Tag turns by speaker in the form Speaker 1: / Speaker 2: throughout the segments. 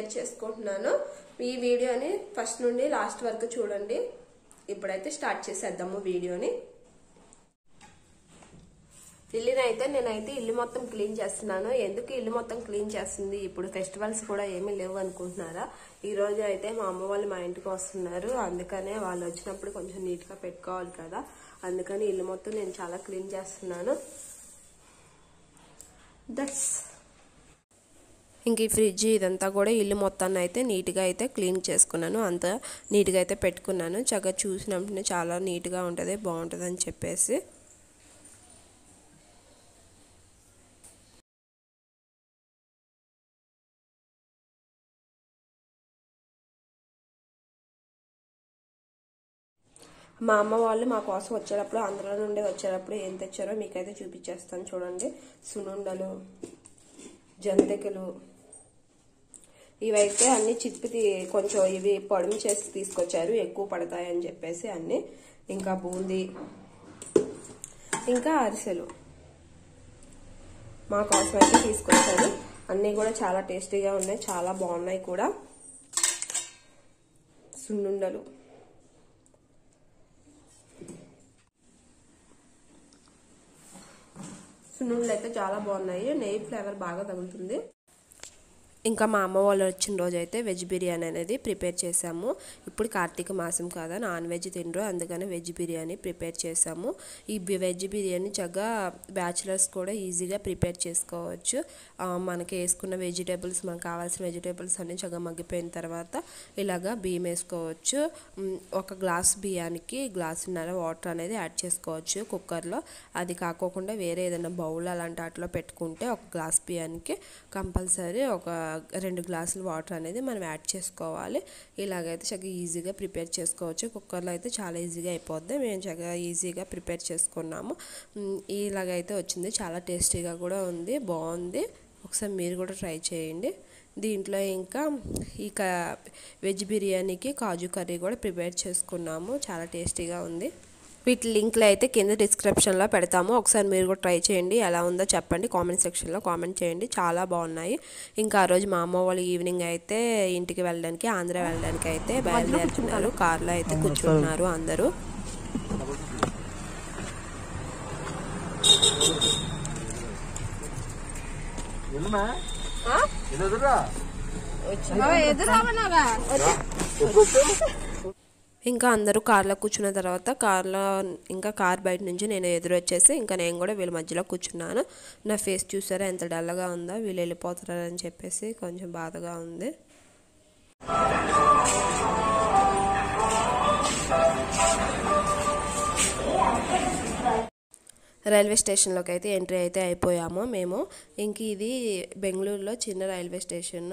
Speaker 1: prepare చేసుకుంటున్నాను ఈ వీడియోని ఫస్ట్ నుండి లాస్ట్ వరకు చూడండి ఇప్పుడైతే స్టార్ట్ చేసేద్దాము వీడియోని ఇల్లుని అయితే నేనైతే ఇల్లు మొత్తం క్లీన్ చేస్తున్నాను ఎందుకు ఇల్లు మొత్తం క్లీన్ చేస్తుంది ఇప్పుడు ఫెస్టివల్స్ కూడా ఏమీ లేవు అనుకుంటున్నారా ఈ రోజు అయితే మా అమ్మ వాళ్ళు మా ఇంటికి వస్తున్నారు అందుకనే వాళ్ళు వచ్చినప్పుడు కొంచెం నీట్ గా పెట్టుకోవాలి కదా అందుకని ఇల్లు మొత్తం నేను చాలా క్లీన్ చేస్తున్నాను దట్స్ ఇంక ఈ ఫ్రిడ్జ్ ఇదంతా కూడా ఇల్లు మొత్తాన్ని అయితే నీట్గా అయితే క్లీన్ చేసుకున్నాను అంత నీట్గా అయితే పెట్టుకున్నాను చక్కగా చూసినప్పుడు చాలా నీట్గా ఉంటుంది బాగుంటుంది అని చెప్పేసి మా అమ్మ వాళ్ళు మా కోసం వచ్చేటప్పుడు ఆంధ్ర నుండి వచ్చేటప్పుడు ఏం తెచ్చారో మీకైతే చూపించేస్తాను చూడండి సునుండలు జంతికలు ఇవైతే అన్ని చిప్పి తీ- కొంచెం ఇవి పొడిమి చేసి తీసుకొచ్చారు ఎక్కువ పడతాయని చెప్పేసి అన్ని ఇంకా బూందీ ఇంకా అరిసెలు మా కోసం అయితే తీసుకొచ్చారు అన్నీ కూడా చాలా టేస్టీగా ఉన్నాయి చాలా బాగున్నాయి కూడా సున్నుండలు సున్నుండలు అయితే చాలా బాగున్నాయి నెయ్యి ఫ్లేవర్ బాగా తగులుతుంది ఇంకా మా అమ్మ వాళ్ళు వచ్చిన రోజు అయితే వెజ్ బిర్యానీ అనేది ప్రిపేర్ చేసాము ఇప్పుడు కార్తీక మాసం కదా నాన్ వెజ్ తినరు అందుకని వెజ్ బిర్యానీ ప్రిపేర్ చేసాము ఈ బి- వెజ్ బిర్యానీ చక్కగా బ్యాచిలర్స్ కూడా ఈజీగా ప్రిపేర్ చేసుకోవచ్చు ఆ, మనకి వేసుకున్న వెజిటేబుల్స్ మనకు కావాల్సిన వెజిటేబుల్స్ అన్ని చక్కగా మగ్గిపోయిన తర్వాత ఇలాగా బియ్యం వేసుకోవచ్చు మ్, ఒక గ్లాస్ బియ్యానికి గ్లాసున్నర వాటర్ అనేది యాడ్ చేసుకోవచ్చు కుక్కర్లో అది కాకోకుండా వేరే ఏదైనా బౌల్ అలాంటి వాటిలో పెట్టుకుంటే ఒక గ్లాస్ బియ్యానికి కంపల్సరీ ఒక రెండు గ్లాసులు వాటర్ అనేది మనం యాడ్ చేసుకోవాలి ఇలాగైతే చక్కగా ఈజీగా ప్రిపేర్ చేసుకోవచ్చు కుక్కర్లో అయితే చాలా ఈజీగా అయిపోద్ది మేము చక్కగా ఈజీగా ప్రిపేర్ చేసుకున్నాము మ్, ఇలాగైతే వచ్చింది చాలా టేస్టీగా కూడా ఉంది బాగుంది ఒకసారి మీరు కూడా ట్రై చేయండి దీంట్లో ఇంకా ఇక వెజ్ బిర్యానీకి కాజు కర్రీ కూడా ప్రిపేర్ చేసుకున్నాము చాలా టేస్టీగా ఉంది వీటి లింక్లు అయితే కింద డిస్క్రిప్షన్లో పెడతాము ఒకసారి మీరు కూడా ట్రై చేయండి ఎలా ఉందో చెప్పండి కామెంట్ సెక్షన్లో కామెంట్ చేయండి చాలా బాగున్నాయి ఇంకా ఆ రోజు మా అమ్మ వాళ్ళు ఈవినింగ్ అయితే ఇంటికి వెళ్ళడానికి ఆంధ్ర వెళ్ళడానికి అయితే బయలుదేరుతున్నారు కార్లో అయితే కూర్చున్నారు అందరూ
Speaker 2: ఎల్లునా ఇది ఎదురా
Speaker 1: ఇంకా అందరూ కార్లో కూర్చున్న తర్వాత కార్లో ఇంకా కార్ బయట నుంచి నేను ఎదురు వచ్చేసి ఇంకా నేను కూడా వీళ్ళ మధ్యలో కూర్చున్నాను నా ఫేస్ చూసారా ఎంత డల్గా ఉందో వీళ్ళు వెళ్ళిపోతారని చెప్పేసి కొంచెం బాధగా ఉంది రైల్వే స్టేషన్లోకి అయితే ఎంట్రీ అయితే అయిపోయాము మేము ఇంక ఇది బెంగళూరులో చిన్న railway station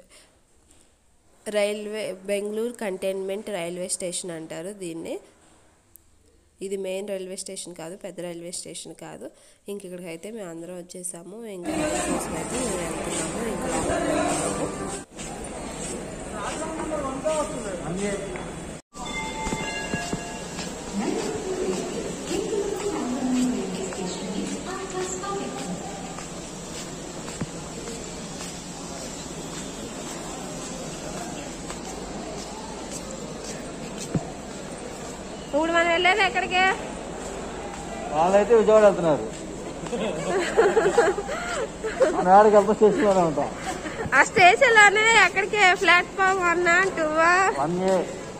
Speaker 1: railway Bengaluru cantonment railway station అంటారు దీన్ని ఇది మెయిన్ రైల్వే స్టేషన్ కాదు పెద్ద రైల్వే స్టేషన్ కాదు ఇంక ఇక్కడికి అయితే మేము అందరం వచ్చేసాము ఇంకా కోసం అయితే మేము వెళ్తున్నాము ఇంకా లోపలికి వెళ్తున్నాము
Speaker 2: అన్నీ
Speaker 1: ఇప్పుడు మనం వెళ్ళేది ఎక్కడికి
Speaker 2: వాళ్ళైతే విజయవాడ వెళ్తున్నారు మన ఆడికి వెళ్తా స్టేషన్లోనే ఉంటాం
Speaker 1: ఆ స్టేషన్ లోనే ఎక్కడికి ప్లాట్ఫామ్ వన్ టూవా
Speaker 2: వన్ ఏ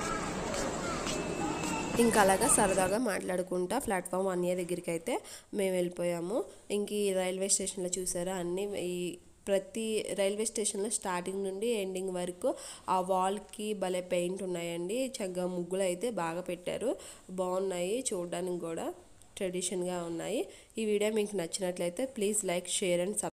Speaker 1: ఇంకా అలాగా సరదాగా మాట్లాడుకుంటా ప్లాట్ఫామ్ వన్ ఇయర్ దగ్గరికి అయితే మేము వెళ్ళిపోయాము ఇంక ఈ రైల్వే స్టేషన్లో చూసారా అన్ని ఈ ప్రతి రైల్వే స్టేషన్లో స్టార్టింగ్ నుండి ఎండింగ్ వరకు ఆ వాల్కి భలే పెయింట్ ఉన్నాయండి చక్కగా ముగ్గులు అయితే బాగా పెట్టారు బాగున్నాయి చూడడానికి కూడా ట్రెడిషన్గా ఉన్నాయి ఈ వీడియో మీకు నచ్చినట్లయితే please like share and sub